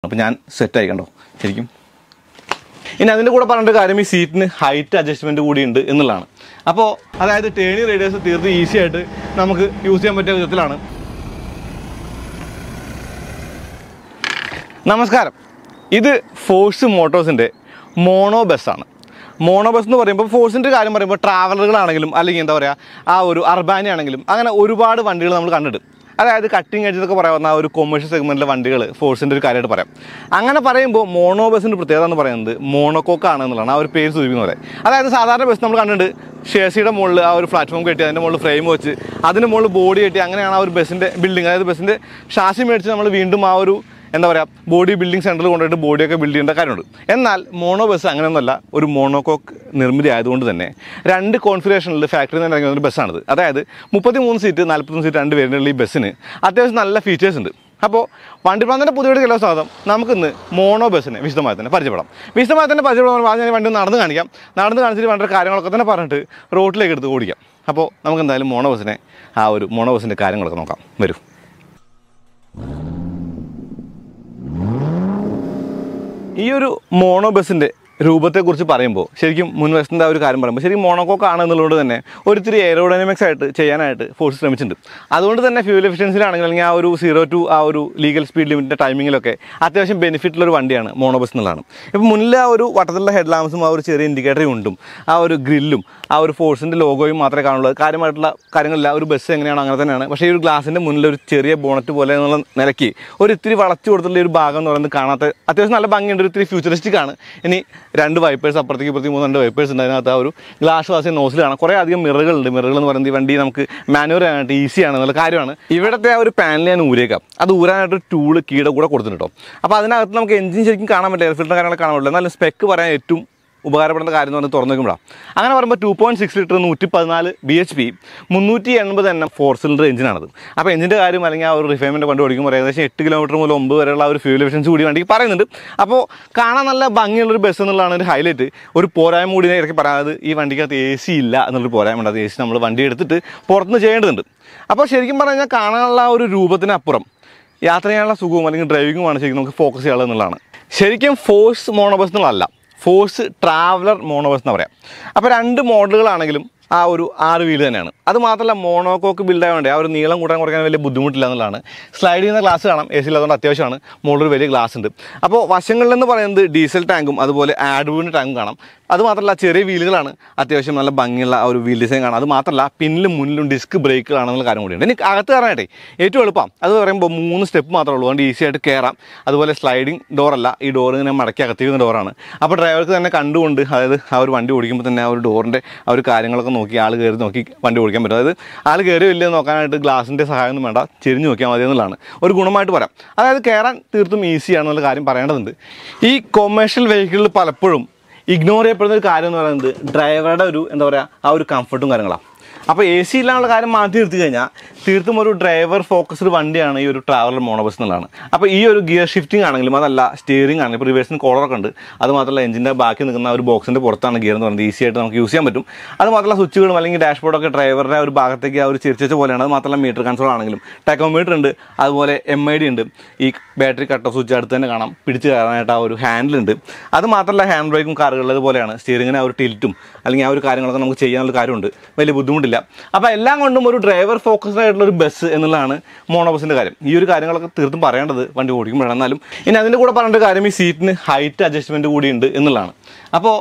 അപ്പോൾ ഞാൻ സെറ്റ് ആയി കണ്ടോ ശരിക്കും ഇനി അതിൻ്റെ കൂടെ പറഞ്ഞിട്ട് കാര്യം ഈ സീറ്റിന് ഹൈറ്റ് അഡ്ജസ്റ്റ്മെൻറ്റ് കൂടി ഉണ്ട് എന്നുള്ളതാണ് അപ്പോൾ അതായത് ടേണി റേഡിയേഴ്സ് തീർത്ത് ഈസി ആയിട്ട് നമുക്ക് യൂസ് ചെയ്യാൻ പറ്റിയ വിധത്തിലാണ് നമസ്കാരം ഇത് ഫോഴ്സ് മോട്ടോഴ്സിൻ്റെ മോണോ ബസ്സാണ് മോണോ ബസ് എന്ന് പറയുമ്പോൾ ഫോഴ്സിൻ്റെ കാര്യം പറയുമ്പോൾ ട്രാവലറുകളാണെങ്കിലും അല്ലെങ്കിൽ എന്താ പറയുക ആ ഒരു അർബാനി ആണെങ്കിലും അങ്ങനെ ഒരുപാട് വണ്ടികൾ നമ്മൾ കണ്ടിട്ടുണ്ട് അതായത് കട്ടിങ് എഡ്ജ് എന്നൊക്കെ പറയാവുന്ന ആ ഒരു കൊമേഴ്ഷ്യൽ സെഗ്മെൻറ്റിലെ വണ്ടികൾ ഫോഴ്സിൻ്റെ ഒരു കാര്യമായിട്ട് പറയാം അങ്ങനെ പറയുമ്പോൾ മോണോ ബസ്സിൻ്റെ പ്രത്യേകത എന്ന് പറയുന്നത് മോണോക്കോക്കാണ് എന്നുള്ളതാണ് ആ ഒരു പേര് സൂചിപ്പിക്കുന്ന പോലെ അതായത് സാധാരണ ബസ് നമ്മൾ കണ്ടിട്ടുണ്ട് ഷേസിയുടെ മുകളിൽ ആ ഒരു പ്ലാറ്റ്ഫോം കെട്ടി അതിൻ്റെ മുകളിൽ ഫ്രെയിം വെച്ച് അതിന് മുകളിൽ ബോഡി കെട്ടി അങ്ങനെയാണ് ആ ഒരു ബസ്സിൻ്റെ ബിൽഡിംഗ് അതായത് ബസ്സിൻ്റെ ഷാസി മേടിച്ച് നമ്മൾ വീണ്ടും ആ ഒരു എന്താ പറയുക ബോഡി ബിൽഡിംഗ് സെൻറ്ററിൽ കൊണ്ടുപോയിട്ട് ബോഡിയൊക്കെ ബിൽഡ് ചെയ്യേണ്ട കാര്യമുണ്ട് എന്നാൽ മോണോ ബസ് അങ്ങനെയൊന്നുമല്ല ഒരു മോണോകോക്ക് നിർമ്മിതി ആയതുകൊണ്ട് തന്നെ രണ്ട് കോൺഫിഗറേഷനിൽ ഫാക്ടറിയിൽ നിന്ന് ഇറങ്ങിയ ഒരു ബസ്സാണിത് അതായത് മുപ്പത്തി മൂന്ന് സീറ്റ് നാൽപ്പത്തൊന്ന് സീറ്റ് രണ്ട് പേരുള്ള ഈ ബസ്സിന് അത്യാവശ്യം നല്ല ഫീച്ചേഴ്സ് ഉണ്ട് അപ്പോൾ വണ്ടി പ്രാന്തൻ്റെ പുതിയ കിലോ സ്വാഗതം നമുക്കിന്ന് മോണോ ബസ്സിനെ വിശദമായി തന്നെ പരിചയപ്പെടാം വിശദമായി തന്നെ പരിചയപ്പെടാൻ ആദ്യം ഞാൻ വണ്ടി ഒന്ന് നടന്ന് കാണിക്കാം നടന്ന് കാണിച്ചിട്ട് വേണ്ട കാര്യങ്ങളൊക്കെ തന്നെ പറഞ്ഞിട്ട് റോട്ടിലേക്ക് എടുത്ത് ഓടിക്കാം അപ്പോൾ നമുക്ക് എന്തായാലും മോണോ ബസ്സിനെ ആ ഒരു മോണോ ബസ്സിൻ്റെ കാര്യങ്ങളൊക്കെ നോക്കാം വരൂ ഈ ഒരു മോണോ ബസ്സിൻ്റെ രൂപത്തെക്കുറിച്ച് പറയുമ്പോൾ ശരിക്കും മുൻവശത്തിൻ്റെ ആ ഒരു കാര്യം പറയുമ്പോൾ ശരിക്കും മോണോക്കോക്ക് ആണ് എന്നുള്ളത് തന്നെ ഒരിത്തിരി എയറോഡൈനമിക്സ് ആയിട്ട് ചെയ്യാനായിട്ട് ഫോഴ്സ് ശ്രമിച്ചിട്ടുണ്ട് അതുകൊണ്ട് തന്നെ ഫ്യൂൽ എഫിഷ്യൻസിലാണെങ്കിൽ അല്ലെങ്കിൽ ആ ഒരു സീറോ ടു ആ ഒരു ലീഗൽ സ്പീഡ് ലിമിറ്റിൻ്റെ ടൈമിങ്ങിലൊക്കെ അത്യാവശ്യം ബെനിഫിറ്റുള്ള ഒരു വണ്ടിയാണ് മോണോ ബസ് എന്നുള്ളതാണ് ഇപ്പോൾ മുന്നിലെ ആ ഒരു വട്ടത്തിലുള്ള ഹെഡ് ലാമ്പ്സും ആ ഒരു ചെറിയ ഇൻഡിക്കേറ്ററും ഉണ്ടും ആ ഒരു ഗ്രില്ലും ആ ഒരു ഫോഴ്സിൻ്റെ ലോഗോയും മാത്രമേ കാണുള്ളൂ കാര്യമായിട്ടുള്ള കാര്യങ്ങളില്ല ഒരു ബസ് എങ്ങനെയാണോ അങ്ങനെ തന്നെയാണ് പക്ഷേ ഈ ഒരു ഗ്ലാസിൻ്റെ മുന്നിൽ ഒരു ചെറിയ ബോണറ്റ് പോലെ എന്നുള്ള നിലയ്ക്ക് ഒരു ഇത്തിരി വളച്ചു കൊടുത്തുള്ള ഒരു ഭാഗം എന്ന് പറയുന്നത് കാണാത്ത അത്യാവശ്യം നല്ല ഭംഗിയുണ്ട് ഒരു ഇത്തിരി ഫ്യൂച്ചറിസ്റ്റിക് ആണ് ഇനി രണ്ട് വൈപ്പേഴ്സ് അപ്പുറത്തേക്ക് ഇപ്പുറത്തേക്ക് മൂന്ന് രണ്ട് വൈപ്പേഴ്സ് ഉണ്ട് അതിനകത്ത് ആ ഒരു ഗ്ലാസ് വാസിയ നോസിൽ കാണാം കുറേ അധികം മിററുകളുണ്ട് മിററുകൾ എന്ന് പറയുന്നത് ഈ വണ്ടി നമുക്ക് മാനുവർ ചെയ്യാനായിട്ട് ഈസിയാണ് എന്നുള്ള കാര്യമാണ് ഇവിടുത്തെ ആ ഒരു പാനൽ ഞാൻ ഊരേക്കാം അത് ഊരാനായിട്ട് ഒരു ടൂള് കീടെ കൂടെ കൊടുത്തിട്ടുണ്ട് കേട്ടോ അപ്പോൾ അതിനകത്ത് നമുക്ക് എഞ്ചിൻ ശരിക്കും കാണാൻ പറ്റില്ല എയർ ഫിൽറ്റർ കാര്യങ്ങളൊക്കെ കാണാൻ പറ്റില്ല എന്നാലും സ്പെക്ക് പറയാൻ ഏറ്റവും ഉപകാരപ്പെടുന്ന കാര്യം എന്ന് പറഞ്ഞാൽ തുറന്നു നോക്കുമ്പോഴാണ് അങ്ങനെ പറയുമ്പോൾ ടു പോയിൻറ്റ് സിക്സ് ലിറ്റർ നൂറ്റി പതിനാല് ബി എച്ച് പി മുന്നൂറ്റി എൺപത് എണ്ണം ഫോർ സിലിണ്ടർ എഞ്ചിനാണത് അപ്പോൾ എഞ്ചിൻ്റെ കാര്യം അല്ലെങ്കിൽ ആ ഒരു റിഫൈൻമെൻറ്റ് വണ്ടി ഓടിക്കുമ്പോൾ ഏകദേശം എട്ട് കിലോമീറ്റർ മുതൽ ഒമ്പത് വരെയുള്ള ആ ഒരു ഫ്യൂൽ എഫിഷ്യൻസി കൂടി വണ്ടിക്ക് പറയുന്നുണ്ട് അപ്പോൾ കാണാൻ നല്ല ഭംഗിയുള്ളൊരു ബസ് എന്നുള്ളതാണ് ഒരു ഹൈലൈറ്റ് ഒരു പോരായ്മ കൂടി ഇടയ്ക്ക് പറയാതെ ഈ വണ്ടിക്കകത്ത് എ സി ഇല്ല എന്നുള്ളൊരു പോരായ്മ ഉണ്ട് അത് എ സി നമ്മൾ വണ്ടി എടുത്തിട്ട് പുറത്തുനിന്ന് ചെയ്യേണ്ടതുണ്ട് അപ്പോൾ ശരിക്കും പറഞ്ഞു കഴിഞ്ഞാൽ കാണാനുള്ള ആ ഒരു രൂപത്തിനപ്പുറം യാത്ര ചെയ്യാനുള്ള സുഖവും അല്ലെങ്കിൽ ഡ്രൈവിങ്ങുമാണ് ശരിക്കും നമുക്ക് ഫോക്കസ് ചെയ്യാനുള്ളത് എന്നുള്ളതാണ് ശരിക്കും ഫോഴ്സ് മോണോബസ് എന്നുള്ളതല്ല ഫോഴ്സ് ട്രാവലർ മോണോബസ് എന്ന് പറയാം അപ്പോൾ രണ്ട് മോഡലുകളാണെങ്കിലും ആ ഒരു ആറ് വീല് തന്നെയാണ് അത് മാത്രമല്ല മോണോകോക്ക് ബിൽഡ് ആയതുകൊണ്ട് ആ ഒരു നീളം കൂട്ടാൻ കുറയ്ക്കാൻ വലിയ ബുദ്ധിമുട്ടില്ല എന്നുള്ളതാണ് സ്ലൈഡ് ചെയ്യുന്ന ഗ്ലാസ് കാണാം എ സി അതുകൊണ്ട് അത്യാവശ്യമാണ് മുകളിൽ ഒരു വലിയ ഗ്ലാസ് ഉണ്ട് അപ്പോൾ വശങ്ങളിൽ എന്ന് പറയുന്നത് ഡീസൽ ടാങ്കും അതുപോലെ ആഡ്വൂവിൻ്റെ ടാങ്കും കാണാം അത് മാത്രമല്ല ചെറിയ വീലുകളാണ് അത്യാവശ്യം നല്ല ഭംഗിയുള്ള ആ ഒരു വീൽ ഡിസൈൻ കാണാം അത് മാത്രമല്ല പിന്നിലും മുന്നിലും ഡിസ്ക് ബ്രേക്കുകളാണെന്നുള്ള കാര്യം കൂടിയുണ്ട് എനിക്ക് അകത്ത് കയറാനായിട്ടേ ഏറ്റവും എളുപ്പം അത് പറയുമ്പോൾ മൂന്ന് സ്റ്റെപ്പ് മാത്രമേ ഉള്ളൂ അതുകൊണ്ട് ഈസി ആയിട്ട് കയറാം അതുപോലെ സ്ലൈഡിങ് ഡോറല്ല ഈ ഡോർ ഇങ്ങനെ മടക്കി അകത്തേക്കുന്ന ഡോറാണ് അപ്പോൾ ഡ്രൈവർക്ക് തന്നെ കണ്ടുകൊണ്ട് അതായത് ആ ഒരു വണ്ടി ഓടിക്കുമ്പോൾ തന്നെ ആ ഒരു ഡോറിൻ്റെ ആ ഒരു കാര്യങ്ങളൊക്കെ നോക്കി ആൾ കയറി നോക്കി വണ്ടി ഓടിക്കാൻ പറ്റും അതായത് ആൾ കയറി വലിയ നോക്കാനായിട്ട് ഗ്ലാസിൻ്റെ സഹായം ഒന്നും വേണ്ട ചെരിഞ്ഞ് നോക്കിയാൽ മതി എന്നുള്ളതാണ് ഒരു ഗുണമായിട്ട് പറയാം അതായത് കയറാൻ തീർത്തും ഈസിയാണെന്നുള്ള കാര്യം പറയേണ്ടതുണ്ട് ഈ കൊമേഴ്ഷ്യൽ വെഹിക്കിളിൽ പലപ്പോഴും ഇഗ്നോർ ചെയ്യപ്പെടുന്ന ഒരു കാര്യം എന്ന് പറയുന്നത് ഡ്രൈവറുടെ ഒരു എന്താ പറയുക ആ ഒരു കംഫർട്ടും കാര്യങ്ങളാണ് അപ്പോൾ എ സി ഇല്ലാനുള്ള കാര്യം മാറ്റി നിർത്തി കഴിഞ്ഞാൽ തീർത്തും ഒരു ഡ്രൈവർ ഫോക്കസ്ഡ് വണ്ടിയാണ് ഈ ഒരു ട്രാവലർ മോണോബസ് എന്നുള്ളതാണ് അപ്പോൾ ഈ ഒരു ഗിയർ ഷിഫ്റ്റിംഗ് ആണെങ്കിലും അതല്ല സ്റ്റിയറിംഗ് ആണെങ്കിലും ഇപ്പോൾ റിവേഴ്സിന് കോളറൊക്കെ ഉണ്ട് അത് മാത്രമല്ല എഞ്ചിൻ്റെ ബാക്കി നിൽക്കുന്ന ആ ഒരു ബോക്സിൻ്റെ പുറത്താണ് ഗിയർ എന്ന് പറയുന്നത് ഈസി ആയിട്ട് നമുക്ക് യൂസ് ചെയ്യാൻ പറ്റും അത് മാത്രമല്ല സ്വിച്ചുകളും അല്ലെങ്കിൽ ഡാഷ്ബോർഡൊക്കെ ഡ്രൈവറുടെ ഒരു ഭാഗത്തേക്ക് ആ ഒരു ചെരിച്ച പോലെയാണ് അത് മാത്രമല്ല മീറ്റർ കൺസോൾ ആണെങ്കിലും ടെക്കോമീറ്റർ ഉണ്ട് അതുപോലെ എം ഐ ഡി ഉണ്ട് ഈ ബാറ്ററി കട്ട് ഓഫ് സ്വിച്ച് അടുത്ത് തന്നെ കാണാം പിടിച്ച് കയറാനായിട്ട് ആ ഒരു ഹാൻഡിൽ ഉണ്ട് അത് മാത്രമല്ല ഹാൻഡ് ബ്രേക്കും കാറുകളിൽ പോലെയാണ് സ്റ്റിയറിങ്ങിന് ആ ഒരു ടിൽറ്റും അല്ലെങ്കിൽ ആ ഒരു കാര്യങ്ങളൊക്കെ നമുക്ക് ചെയ്യാനുള്ള കാര്യമുണ്ട് വലിയ ബുദ്ധിമുട്ടില്ല അപ്പോൾ എല്ലാം കൊണ്ടും ഒരു ഡ്രൈവർ ഫോക്കസ്ഡ് ആയിട്ടുള്ള ഒരു ബസ് എന്നുള്ളതാണ് മോണോ ബസ്സിൻ്റെ കാര്യം ഈ ഒരു കാര്യങ്ങളൊക്കെ തീർത്തും പറയേണ്ടത് വണ്ടി ഓടിക്കുമ്പോഴാണ് എന്നാലും ഇനി അതിൻ്റെ കൂടെ പറഞ്ഞ ഒരു കാര്യം ഈ സീറ്റിന് ഹൈറ്റ് അഡ്ജസ്റ്റ്മെൻറ്റ് കൂടി ഉണ്ട് എന്നുള്ളതാണ് അപ്പോൾ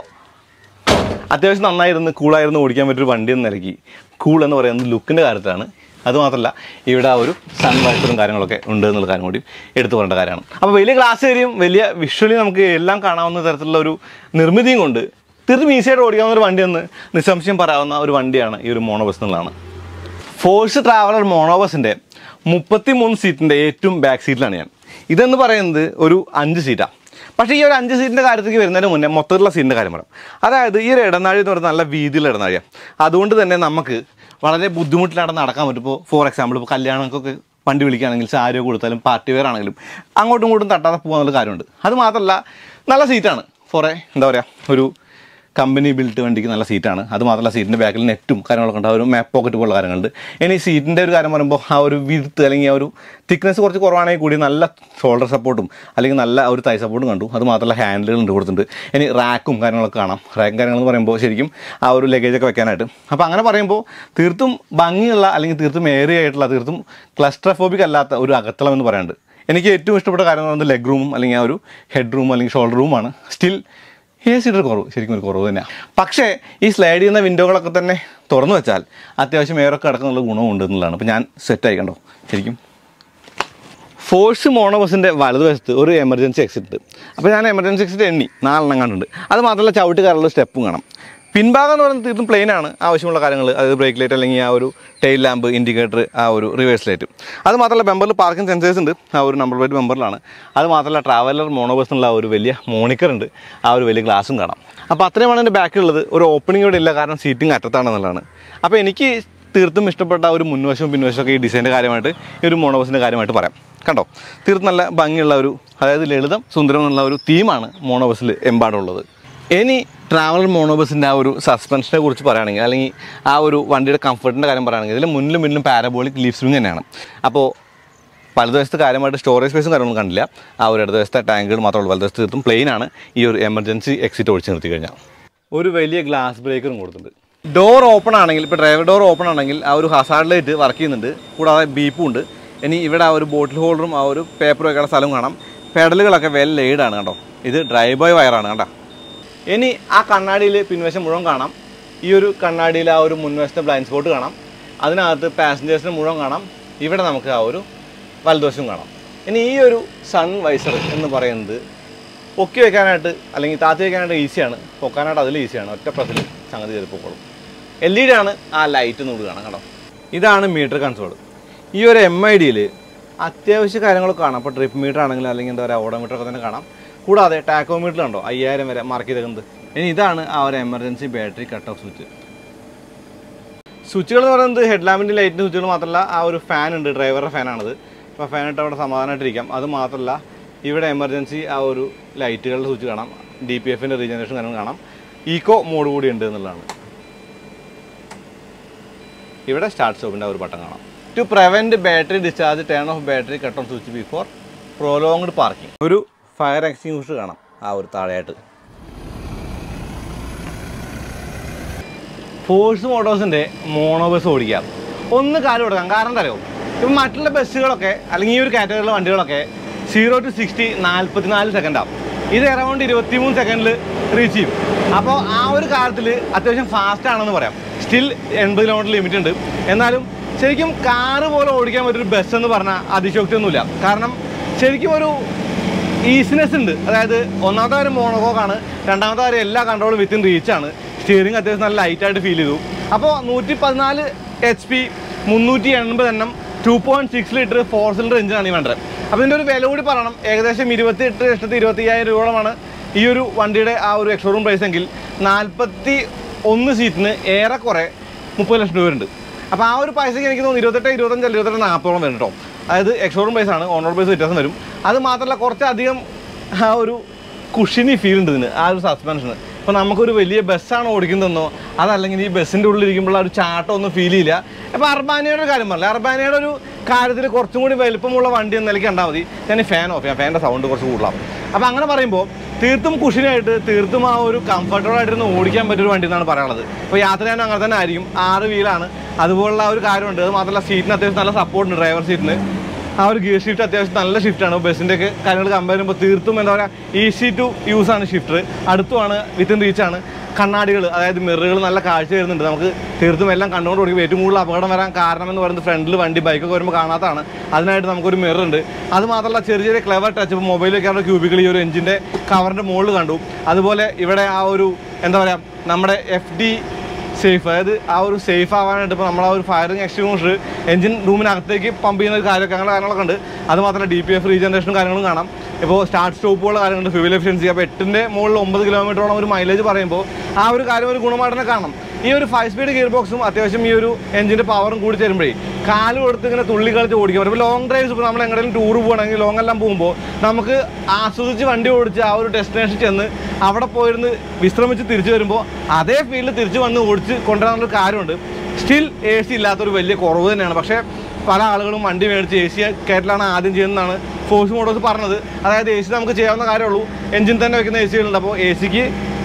അത്യാവശ്യം നന്നായിരുന്നു കൂളായിരുന്നു ഓടിക്കാൻ പറ്റിയൊരു വണ്ടി എന്ന് നിലയ്ക്ക് കൂൾ എന്ന് പറയുന്നത് ലുക്കിൻ്റെ കാര്യത്തിലാണ് അതുമാത്രമല്ല ഇവിടെ ആ ഒരു സൺ വൈപ്പറും കാര്യങ്ങളൊക്കെ ഉണ്ട് എന്നുള്ള കാര്യം കൂടി എടുത്തു പറയേണ്ട കാര്യമാണ് അപ്പോൾ വലിയ ഗ്ലാസ് ഏരിയയും വലിയ വിഷ്വലി നമുക്ക് എല്ലാം കാണാവുന്ന തരത്തിലുള്ള ഒരു നിർമ്മിതിയും കൊണ്ട് തീർത്തും ഈസിയായിട്ട് ഓടിക്കാവുന്ന ഒരു വണ്ടിയെന്ന് നിസ്സംശയം പറയാവുന്ന ഒരു വണ്ടിയാണ് ഈ ഒരു മോണോ ബസ് എന്നുള്ളതാണ് ഫോഴ്സ് ട്രാവലർ മോണോ ബസിൻ്റെ മുപ്പത്തി മൂന്ന് സീറ്റിൻ്റെ ഏറ്റവും ബാക്ക് സീറ്റിലാണ് ഞാൻ ഇതെന്ന് പറയുന്നത് ഒരു അഞ്ച് സീറ്റാണ് പക്ഷേ ഈ ഒരു അഞ്ച് സീറ്റിൻ്റെ കാര്യത്തിലേക്ക് വരുന്നതിന് മുന്നേ മൊത്തത്തിലുള്ള സീറ്റിൻ്റെ കാര്യം പറയാം അതായത് ഈ ഒരു ഇടനാഴി എന്ന് പറയുന്നത് നല്ല വീതിയുള്ള ഇടനാഴിയാണ് അതുകൊണ്ട് തന്നെ നമുക്ക് വളരെ ബുദ്ധിമുട്ടിലാണ് നടക്കാൻ പറ്റും ഇപ്പോൾ ഫോർ എക്സാമ്പിൾ ഇപ്പോൾ കല്യാണങ്ങൾക്കൊക്കെ വണ്ടി വിളിക്കുകയാണെങ്കിൽ സാരിയോ കൊടുത്താലും പാർട്ടി വെയർ ആണെങ്കിലും അങ്ങോട്ടും ഇങ്ങോട്ടും തട്ടാതെ പോകാനുള്ള കാര്യമുണ്ട് അത് മാത്രമല്ല നല്ല സീറ്റാണ് ഫോറെ എന്താ പറയുക ഒരു കമ്പനി ബിൽറ്റ് വണ്ടിക്ക് നല്ല സീറ്റാണ് അത് മാത്രമല്ല സീറ്റിൻ്റെ ബാക്കിൽ നെറ്റും കാര്യങ്ങളൊക്കെ ഉണ്ട് ആ ഒരു മാപ്പ് പോക്കറ്റ് പോലുള്ള കാര്യങ്ങളുണ്ട് ഇനി സീറ്റിൻ്റെ ഒരു കാര്യം പറയുമ്പോൾ ആ ഒരു വിരുത്ത് അല്ലെങ്കിൽ ആ ഒരു തിക്നെസ് കുറച്ച് കുറവാണെങ്കിൽ കൂടി നല്ല ഷോൾഡർ സപ്പോർട്ടും അല്ലെങ്കിൽ നല്ല ഒരു തൈ സപ്പോർട്ടും കണ്ടു അത് മാത്രമല്ല ഹാൻഡിലുകൾ ഉണ്ട് കൊടുത്തിട്ടുണ്ട് ഇനി റാക്കും കാര്യങ്ങളൊക്കെ കാണാം റാക്കും കാര്യങ്ങളെന്ന് പറയുമ്പോൾ ശരിക്കും ആ ഒരു ലഗേജൊക്കെ വെക്കാനായിട്ട് അപ്പോൾ അങ്ങനെ പറയുമ്പോൾ തീർത്തും ഭംഗിയുള്ള അല്ലെങ്കിൽ തീർത്തും ഏറിയ ആയിട്ടുള്ള തീർത്തും ക്ലസ്ട്രഫോബിക് അല്ലാത്ത ഒരു അകത്തളം എന്ന് പറയാനുണ്ട് എനിക്ക് ഏറ്റവും ഇഷ്ടപ്പെട്ട കാര്യം എന്ന് പറയുന്നത് ലെഗ് റൂമും അല്ലെങ്കിൽ ആ ഒരു ഹെഡ് റൂം അല്ലെങ്കിൽ ഷോൾഡർ റൂമാണ് സ്റ്റിൽ എ സിയുടെ കുറവ് ശരിക്കും ഒരു കുറവ് തന്നെയാണ് പക്ഷേ ഈ സ്ലൈഡ് ചെയ്യുന്ന വിൻഡോകളൊക്കെ തന്നെ തുറന്നു വെച്ചാൽ അത്യാവശ്യം എയറൊക്കെ അടക്കമുള്ള ഗുണമുണ്ട് എന്നുള്ളതാണ് അപ്പോൾ ഞാൻ സെറ്റ് ആയി കണ്ടോ ശരിക്കും ഫോഴ്സ് മോണോ ബസ്സിൻ്റെ വലതുവശത്ത് ഒരു എമർജൻസി എക്സിറ്റ് ഉണ്ട് അപ്പോൾ ഞാൻ എമർജൻസി എക്സിറ്റ് എണ്ണി നാലെണ്ണം കണ്ടുണ്ട് അത് മാത്രമല്ല ചവിട്ട് കയറുള്ള സ്റ്റെപ്പും കാണാം പിൻഭാഗം എന്ന് പറയുന്നത് തീർത്തും പ്ലെയിൻ ആണ് ആവശ്യമുള്ള കാര്യങ്ങൾ അതായത് ബ്രേക്ക് ലൈറ്റ് അല്ലെങ്കിൽ ആ ഒരു ടെയിൽ ലാമ്പ് ഇൻഡിക്കേറ്റർ ആ ഒരു റിവേഴ്സ് ലൈറ്റ് അത് മാത്രമല്ല ബമ്പറിൽ പാർക്കിംഗ് സെൻസേഴ്സ് ഉണ്ട് ആ ഒരു നമ്പർ പ്ലേറ്റ് ബമ്പറിലാണ് അത് മാത്രമല്ല ട്രാവലർ മോണോ ബസ് എന്നുള്ള ആ ഒരു വലിയ മോണിക്കർ ഉണ്ട് ആ ഒരു വലിയ ഗ്ലാസും കാണാം അപ്പോൾ അത്രയുമാണ് എൻ്റെ ബാക്കിലുള്ളത് ഒരു ഓപ്പണിംഗ് ഇവിടെ ഇല്ല കാരണം സീറ്റിംഗ് അറ്റത്താണെന്നുള്ളതാണ് അപ്പോൾ എനിക്ക് തീർത്തും ഇഷ്ടപ്പെട്ട ആ ഒരു മുൻവശവും പിൻവശമൊക്കെ ഈ ഡിസൈൻ്റെ കാര്യമായിട്ട് ഈ ഒരു മോണോ ബസ്സിൻ്റെ കാര്യമായിട്ട് പറയാം കണ്ടോ തീർത്തും നല്ല ഭംഗിയുള്ള ഒരു അതായത് ലളിതം സുന്ദരം എന്നുള്ള ഒരു തീമാണ് മോണോ ബസ്സിൽ എമ്പാടുള്ളത് ഇനി ട്രാവലർ മോണോബസിൻ്റെ ആ ഒരു സസ്പെൻഷനെ കുറിച്ച് പറയുകയാണെങ്കിൽ അല്ലെങ്കിൽ ആ ഒരു വണ്ടിയുടെ കംഫർട്ടിൻ്റെ കാര്യം പറയുകയാണെങ്കിൽ ഇതിൽ മുന്നിലും മുന്നിലും പാരബോളിക് ലീഫ് സ്വിങ് തന്നെയാണ് അപ്പോൾ വലതുവശത്ത് കാര്യമായിട്ട് സ്റ്റോറേജ് സ്പേസും കാര്യങ്ങളൊന്നും കണ്ടില്ല ആ ഒരു ഇടതുവശത്തെ ടാങ്കുകൾ മാത്രമേ ഉള്ളൂ വലതുവശത്ത് തീർത്തും പ്ലെയിൻ ആണ് ഈ ഒരു എമർജൻസി എക്സിറ്റ് ഒഴിച്ച് നിർത്തി കഴിഞ്ഞാൽ ഒരു വലിയ ഗ്ലാസ് ബ്രേക്കറും കൊടുത്തിട്ടുണ്ട് ഡോർ ഓപ്പൺ ആണെങ്കിൽ ഇപ്പോൾ ഡ്രൈവർ ഡോർ ഓപ്പൺ ആണെങ്കിൽ ആ ഒരു ഹസാർഡ് ലൈറ്റ് വർക്ക് ചെയ്യുന്നുണ്ട് കൂടാതെ ബീപ്പും ഉണ്ട് ഇനി ഇവിടെ ആ ഒരു ബോട്ടിൽ ഹോൾഡറും ആ ഒരു പേപ്പർ വെക്കാനുള്ള സ്ഥലവും കാണാം പെഡലുകളൊക്കെ വെൽ ലെയ്ഡാണ് കേട്ടോ ഇത് ഡ്രൈവ് ബോയ് വയറാണ് കേട്ടോ ഇനി ആ കണ്ണാടിയിൽ പിൻവശം മുഴുവൻ കാണാം ഈ ഒരു കണ്ണാടിയിൽ ആ ഒരു മുൻവശത്തെ ബ്ലൈൻഡ് സ്പോട്ട് കാണാം അതിനകത്ത് പാസഞ്ചേഴ്സിന് മുഴുവൻ കാണാം ഇവിടെ നമുക്ക് ആ ഒരു വലതുവശം കാണാം ഇനി ഈ ഒരു സൺ വൈസർ എന്ന് പറയുന്നത് പൊക്കി വെക്കാനായിട്ട് അല്ലെങ്കിൽ താത്തി വെക്കാനായിട്ട് ഈസിയാണ് പൊക്കാനായിട്ട് അതിൽ ഈസിയാണ് ഒറ്റ പ്രസിൽ സംഗതി ചെയ്ത് പൊക്കോളും എൽ ഇ ഡി ആണ് ആ ലൈറ്റ് നൂറ് കാണാം കേട്ടോ ഇതാണ് മീറ്റർ കൺസോൾ ഈ ഒരു എം ഐ ഡിയിൽ അത്യാവശ്യ കാര്യങ്ങളൊക്കെ കാണാം അപ്പോൾ ട്രിപ്പ് മീറ്റർ ആണെങ്കിൽ അല്ലെങ്കിൽ എന്താ പറയുക ഓഡോമീറ്റർ ഒക്കെ തന്നെ കാണാം കൂടാതെ ടാക്കോമീറ്റർ ഉണ്ടോ അയ്യായിരം വരെ മാർക്ക് ചെയ്തേക്കുന്നത് ഇനി ഇതാണ് ആ ഒരു emergency battery cut off switch സ്വിച്ചുകൾ എന്ന് പറയുന്നത് ഹെഡ് ലാമ്പിൻ്റെ ലൈറ്റിൻ്റെ സ്വിച്ചുകൾ മാത്രമല്ല ആ ഒരു ഫാൻ ഉണ്ട് ഡ്രൈവറുടെ ഫാനാണത് അപ്പോൾ ഫാൻ ഇട്ട് അവിടെ സമാധാനമായിട്ടിരിക്കാം അത് മാത്രമല്ല ഇവിടെ എമർജൻസി ആ ഒരു ലൈറ്റുകളുടെ സ്വിച്ച് കാണാം ഡി പി എഫിൻ്റെ റീജനറേഷൻ കാര്യങ്ങൾ കാണാം ഈക്കോ മോഡ് കൂടി ഉണ്ട് എന്നുള്ളതാണ് ഇവിടെ സ്റ്റാർട്ട് സ്റ്റോപ്പിൻ്റെ ഒരു ബട്ടൺ കാണാം to prevent battery discharge turn off battery cut on switch before prolonged parking ഒരു ഫയർ എക്സ്റ്റിങ്ഷർ കാണാം ആ ഒരു താഴെയായിട്ട് ഫോഴ്സ് മോട്ടോഴ്സിൻ്റെ മോണോ ബസ് ഓടിക്കാം ഒന്ന് കാര്യം കൊടുക്കാം കാരണം എന്താ അറിയോ ഇപ്പം മറ്റുള്ള ബസ്സുകളൊക്കെ അല്ലെങ്കിൽ ഈ ഒരു കാറ്റഗറിയിലെ വണ്ടികളൊക്കെ സീറോ ടു സിക്സ്റ്റി നാൽപ്പത്തിനാല് സെക്കൻഡാവും ഇത് അറൗണ്ട് ഇരുപത്തിമൂന്ന് സെക്കൻഡിൽ റീച്ച് ചെയ്യും അപ്പോൾ ആ ഒരു കാര്യത്തിൽ അത്യാവശ്യം ഫാസ്റ്റ് ആണെന്ന് പറയാം സ്റ്റിൽ എൺപത് കിലോമീറ്റർ ലിമിറ്റ് ഉണ്ട് എന്നാലും ശരിക്കും കാറ് പോലെ ഓടിക്കാൻ പറ്റിയൊരു ബസ് എന്ന് പറഞ്ഞാൽ അതിശോക്തിയൊന്നുമില്ല കാരണം ശരിക്കും ഒരു ഈസിനെസ് ഉണ്ട് അതായത് ഒന്നാമത്തെ കാര്യം മോണോകോക്കാണ് രണ്ടാമത്തെ കാര്യം എല്ലാ കൺട്രോളും വിത്തിൻ റീച്ചാണ് സ്റ്റിയറിംഗ് അത്യാവശ്യം നല്ല ലൈറ്റായിട്ട് ഫീൽ ചെയ്തു അപ്പോൾ നൂറ്റി പതിനാല് എച്ച് പി മുന്നൂറ്റി എൺപത് എണ്ണം two point six litre four cylinder എഞ്ചിനാണ് ഈ വേണ്ടത് അപ്പോൾ ഇതിൻ്റെ ഒരു വില കൂടി പറയണം ഏകദേശം ഇരുപത്തി എട്ട് ലക്ഷത്തി ഇരുപത്തി അയ്യായിരം രൂപയോളമാണ് ഈ ഒരു വണ്ടിയുടെ ആ ഒരു എക്സ്ഷോറൂം പ്രൈസ് എങ്കിൽ നാൽപ്പത്തി ഒന്ന് സീറ്റിന് ഏറെക്കുറെ മുപ്പത് ലക്ഷം രൂപ ഉണ്ട് അപ്പോൾ ആ ഒരു പൈസയ്ക്ക് എനിക്ക് തോന്നുന്നു ഇരുപത്തെട്ട് ഇരുപത്തഞ്ച് ഇരുപത്തെട്ട് നാൽപ്പതോളം വരും കേട്ടോ അതായത് എക്സ്ഷോറൂം പ്രൈസ് ആണ് ഓൺ റോഡ് പ്രൈസ് വ്യത്യാസം വരും അത് മാത്രമല്ല കുറച്ചധികം ആ ഒരു കുഷിനി ഫീൽ ഉണ്ട് ഇതിന് ആ ഒരു സസ്പെൻഷന് ഇപ്പോൾ നമുക്കൊരു വലിയ ബസ്സാണ് ഓടിക്കുന്നതെന്നോ അതല്ലെങ്കിൽ ഈ ബസ്സിൻ്റെ ഉള്ളിൽ ഇരിക്കുമ്പോൾ ആ ഒരു ചാട്ടം ഒന്നും ഫീൽ ചെയ്യില്ല അപ്പോൾ അർബാനിയുടെ ഒരു കാര്യം പറഞ്ഞില്ല അർബാനിയുടെ ഒരു കാര്യത്തിൽ കുറച്ചും കൂടി വലുപ്പമുള്ള വണ്ടി എന്ന നിലയ്ക്ക് കണ്ടാൽ മതി ഞാൻ ഈ ഫാൻ ഓഫ് ചെയ്യാം ഫാൻ്റെ സൗണ്ട് കുറച്ച് കൂടുതലാണ് അപ്പോൾ അങ്ങനെ പറയുമ്പോൾ തീർത്തും കുഷിനായിട്ട് തീർത്തും ആ ഒരു കംഫർട്ടബിൾ ആയിട്ടിരുന്ന് ഓടിക്കാൻ പറ്റിയൊരു വണ്ടി എന്നാണ് പറയാനുള്ളത് അപ്പോൾ യാത്ര ചെയ്യാൻ അങ്ങനെ തന്നെ ആയിരിക്കും ആറ് വീലാണ് അതുപോലുള്ള ആ ഒരു കാര്യമുണ്ട് അത് മാത്രമല്ല സീറ്റിന് അത്യാവശ്യം നല്ല സപ്പോർട്ട് ഉണ്ട് ഡ്രൈവർ സീറ്റിന് ആ ഒരു ഗിയർ ഷിഫ്റ്റ് അത്യാവശ്യം നല്ല ഷിഫ്റ്റാണ് ബസ്സിൻ്റെ ഒക്കെ കാര്യങ്ങൾ കമ്പയർ ചെയ്യുമ്പോൾ തീർത്തും എന്താ പറയുക ഈസി ടു യൂസ് ആണ് ഷിഫ്റ്റർ അടുത്തുമാണ് വിത്തിൻ റീച്ചാണ് കണ്ണാടികൾ അതായത് മിററുകൾ നല്ല കാഴ്ച വരുന്നുണ്ട് നമുക്ക് തീർത്തും എല്ലാം കണ്ടുകൊണ്ട് ഓടിക്കും ഏറ്റവും കൂടുതൽ അപകടം വരാൻ കാരണം എന്ന് പറയുന്നത് ഫ്രണ്ടിൽ വണ്ടി ബൈക്കൊക്കെ വരുമ്പോൾ കാണാത്തതാണ് അതിനായിട്ട് നമുക്കൊരു മിറർ ഉണ്ട് അത് മാത്രമല്ല ചെറിയ ചെറിയ ക്ലെവർ ടച്ച് ഇപ്പോൾ മൊബൈൽ വെക്കാനുള്ള ക്യൂബിക്കൽ ഈ ഒരു എഞ്ചിൻ്റെ കവറിൻ്റെ മുകളിൽ കണ്ടു അതുപോലെ ഇവിടെ ആ ഒരു എന്താ പറയുക നമ്മുടെ എഫ് ഡി സേഫ് അതായത് ആ ഒരു സേഫ് ആവാനായിട്ട് ഇപ്പോൾ നമ്മൾ ആ ഒരു ഫയറിംഗ് എക്സ്റ്റിങ്ഷർ എഞ്ചിൻ റൂമിനകത്തേക്ക് പമ്പ് ചെയ്യുന്ന ഒരു കാര്യമൊക്കെ അങ്ങനെ കാര്യങ്ങളൊക്കെ ഉണ്ട് അത് മാത്രമല്ല ഡി പി എഫ് റീജനറേഷനും കാര്യങ്ങളും കാണാം ഇപ്പോൾ സ്റ്റാർട്ട് സ്റ്റോപ്പുകളുടെ കാര്യങ്ങളുണ്ട് ഫ്യൂവൽ എഫിഷ്യൻസി അപ്പോൾ എട്ടിൻ്റെ മുകളിൽ ഒമ്പത് കിലോമീറ്ററോളം ഒരു മൈലേജ് പറയുമ്പോൾ ആ ഒരു കാര്യം ഒരു ഗുണമായിട്ട് തന്നെ കാണണം ഈ ഒരു ഫൈവ് സ്പീഡ് ഗിയർ ബോക്സും അത്യാവശ്യം ഈ ഒരു എഞ്ചിൻ്റെ പവറും കൂടി തരുമ്പോഴേ കാല് കൊടുത്ത് ഇങ്ങനെ തുള്ളി കളിച്ച് ഓടിക്കാൻ പറ്റും ഇപ്പോൾ ലോങ് ഡ്രൈവ്സ് ഇപ്പോൾ നമ്മൾ എങ്ങനെയും ടൂർ പോകണമെങ്കിൽ ലോങ് എല്ലാം പോകുമ്പോൾ നമുക്ക് ആസ്വദിച്ച് വണ്ടി ഓടിച്ച് ആ ഒരു ഡെസ്റ്റിനേഷൻ ചെന്ന് അവിടെ പോയിരുന്ന് വിശ്രമിച്ച് തിരിച്ചു വരുമ്പോൾ അതേ ഫീൽഡിൽ തിരിച്ചു വന്ന് ഓടിച്ച് കൊണ്ടുവരാനുള്ളൊരു കാര്യമുണ്ട് സ്റ്റിൽ എ സി ഇല്ലാത്തൊരു വലിയ കുറവ് തന്നെയാണ് പക്ഷേ പല ആളുകളും വണ്ടി മേടിച്ച് എ സി കയറ്റലാണ് ആദ്യം ചെയ്യുന്നതാണ് ഫോഴ്സ് മോട്ടോഴ്സ് പറഞ്ഞത് അതായത് എ സി നമുക്ക് ചെയ്യാവുന്ന കാര്യമുള്ളൂ എഞ്ചിൻ തന്നെ വെക്കുന്ന എ സികളുണ്ട് അപ്പോൾ എ സിക്ക്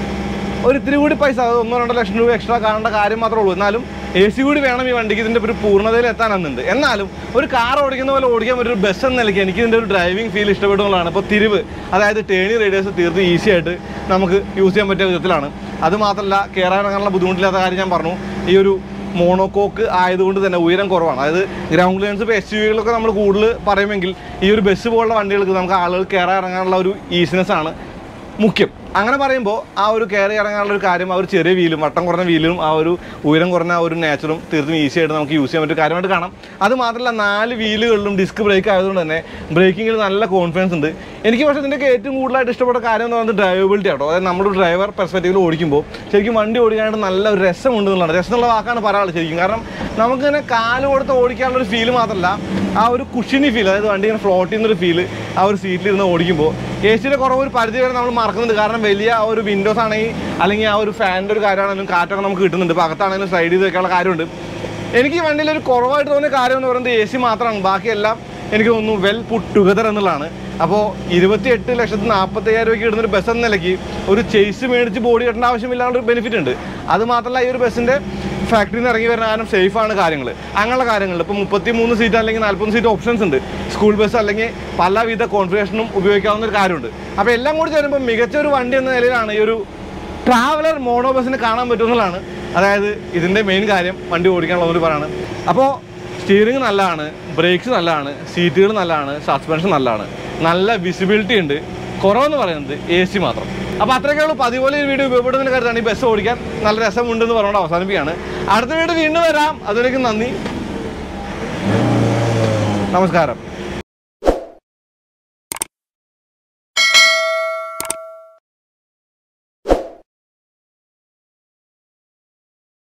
ഒരു ഇത്തിരി കൂടി പൈസ അത് ഒന്നോ രണ്ടോ ലക്ഷം രൂപ എക്സ്ട്രാ കാണേണ്ട കാര്യം മാത്രമേ ഉള്ളൂ എന്നാലും എ സി കൂടി വേണം ഈ വണ്ടിക്ക് ഇതിൻ്റെ ഒരു പൂർണ്ണതയിൽ എത്താനെന്നുണ്ട് എന്നാലും ഒരു കാർ ഓടിക്കുന്ന പോലെ ഓടിക്കാൻ പറ്റുന്ന ഒരു ബസ് എന്ന നിലയ്ക്ക് എനിക്ക് ഇതിൻ്റെ ഒരു ഡ്രൈവിംഗ് ഫീൽ ഇഷ്ടപ്പെടുന്നതാണ് ഇപ്പോൾ തിരിവ് അതായത് ടേണി റേഡിയേഴ്സ് തീർത്ത് ഈസി ആയിട്ട് നമുക്ക് യൂസ് ചെയ്യാൻ പറ്റിയ വിധത്തിലാണ് അത് മാത്രമല്ല കയറാനിറങ്ങാനുള്ള ബുദ്ധിമുട്ടില്ലാത്ത കാര്യം ഞാൻ പറഞ്ഞു ഈ ഒരു മോണോകോക്ക് ആയതുകൊണ്ട് തന്നെ ഉയരം കുറവാണ് അതായത് ഗ്രൗണ്ട് ക്ലിയൻസ് ഇപ്പോൾ എസ് യു വികളൊക്കെ നമ്മൾ കൂടുതൽ പറയുമെങ്കിൽ ഈ ഒരു ബസ് പോലുള്ള വണ്ടികൾക്ക് നമുക്ക് ആളുകൾ കയറാൻ ഇറങ്ങാനുള്ള ഒരു ഈസിനെസ് ആണ് മുഖ്യം അങ്ങനെ പറയുമ്പോൾ ആ ഒരു കയറി ഇറങ്ങാനുള്ള ഒരു കാര്യം ആ ഒരു ചെറിയ വീലും വട്ടം കുറഞ്ഞ വീലും ആ ഒരു ഉയരം കുറഞ്ഞ ആ ഒരു നാച്ചുറും തീർത്തും ഈസി ആയിട്ട് നമുക്ക് യൂസ് ചെയ്യാൻ പറ്റിയ കാര്യമായിട്ട് കാണാം അത് മാത്രമല്ല നാല് വീലുകളിലും ഡിസ്ക് ബ്രേക്ക് ആയതുകൊണ്ട് തന്നെ ബ്രേക്കിങ്ങിൽ നല്ല കോൺഫിഡൻസ് ഉണ്ട് എനിക്ക് പക്ഷേ ഇതിൻ്റെയൊക്കെ ഏറ്റവും കൂടുതലായിട്ട് ഇഷ്ടപ്പെട്ട കാര്യം എന്ന് പറയുന്നത് ഡ്രൈവബിലിറ്റി ആട്ടോ അതായത് നമ്മുടെ ഡ്രൈവർ പെർസ്പെക്റ്റീവിൽ ഓടിക്കുമ്പോൾ ശരിക്കും വണ്ടി ഓടിക്കാനായിട്ട് നല്ല ഒരു രസമുണ്ട് എന്നുള്ളതാണ് രസം എന്നുള്ള വാക്കാണ് പറയാനുള്ളത് ശരിക്കും കാരണം നമുക്കിങ്ങനെ കാല് കൊടുത്ത് ഓടിക്കാനുള്ള ഒരു ഫീൽ മാത്രമല്ല ആ ഒരു കുഷിനി ഫീൽ അതായത് വണ്ടി ഇങ്ങനെ ഫ്ലോട്ട് ചെയ്യുന്നൊരു ഫീൽ ആ ഒരു സീറ്റിലിരുന്ന് ഓടിക്കുമ്പോൾ എ സിയുടെ കുറവ് ഒരു പരിധി വരെ നമ്മൾ മറക്കുന്നുണ്ട് കാരണം വലിയ ആ ഒരു വിൻഡോസ് ആണെങ്കിൽ അല്ലെങ്കിൽ ആ ഒരു ഫാനിൻ്റെ ഒരു കാര്യമാണെങ്കിലും കാറ്റൊക്കെ നമുക്ക് കിട്ടുന്നുണ്ട് ഇപ്പോൾ അകത്താണെങ്കിലും സൈഡ് ചെയ്ത് വെക്കാനുള്ള കാര്യമുണ്ട് എനിക്ക് ഈ വണ്ടിയിൽ ഒരു കുറവായിട്ട് തോന്നിയ കാര്യം എന്ന് പറയുന്നത് എ സി മാത്രമാണ് ബാക്കിയെല്ലാം എനിക്ക് തോന്നുന്നു വെൽ പുട്ട് ടുഗദർ എന്നുള്ളതാണ് അപ്പോൾ ഇരുപത്തി എട്ട് ലക്ഷത്തി നാൽപ്പത്തി അയ്യായിരം രൂപയ്ക്ക് ഇടുന്ന ഒരു ബസ് എന്ന നിലയ്ക്ക് ഒരു ചേസ് മേടിച്ച് ബോഡി കെട്ടേണ്ട ആവശ്യമില്ലാണ്ട് ഒരു ബെനിഫിറ്റ് ഉണ്ട് അത് മാത്രമല്ല ഈ ഒരു ബസ്സിൻ്റെ ഫാക്ടറിയിൽ നിന്ന് ഇറങ്ങി വരുന്ന കാരണം സേഫാണ് കാര്യങ്ങൾ അങ്ങനെയുള്ള കാര്യങ്ങൾ ഇപ്പോൾ മുപ്പത്തി മൂന്ന് സീറ്റ് അല്ലെങ്കിൽ നാൽപ്പത് സീറ്റ് ഓപ്ഷൻസ് ഉണ്ട് സ്കൂൾ ബസ് അല്ലെങ്കിൽ പലവിധ കോൺഫിഗറേഷനും ഉപയോഗിക്കാവുന്ന ഒരു കാര്യമുണ്ട് അപ്പോൾ എല്ലാം കൂടി ചേരുമ്പോൾ മികച്ച ഒരു വണ്ടി എന്ന നിലയിലാണ് ഈ ഒരു ട്രാവലർ മോണോ ബസ്സിന് കാണാൻ പറ്റുന്നതാണ് അതായത് ഇതിൻ്റെ മെയിൻ കാര്യം വണ്ടി ഓടിക്കാനുള്ളവർ പറയാണ് അപ്പോൾ സ്റ്റിയറിംഗ് നല്ലതാണ് ബ്രേക്സ് നല്ലതാണ് സീറ്റുകൾ നല്ലതാണ് സസ്പെൻഷൻ നല്ലതാണ് നല്ല വിസിബിലിറ്റി ഉണ്ട് കുറവെന്ന് പറയുന്നത് എ സി മാത്രം അപ്പോൾ അത്രയൊക്കെയുള്ളൂ പതിപോലെ ഈ വീഡിയോ ഉപയോഗപ്പെടുന്നതിന് കരുതാണ് ഈ ബസ് ഓടിക്കാൻ നല്ല രസമുണ്ടെന്ന് പറഞ്ഞുകൊണ്ട് അവസാനിപ്പിക്കുകയാണ് അടുത്ത വീഡിയോ വീണ്ടും വരാം അതുവരേക്കും നന്ദി നമസ്കാരം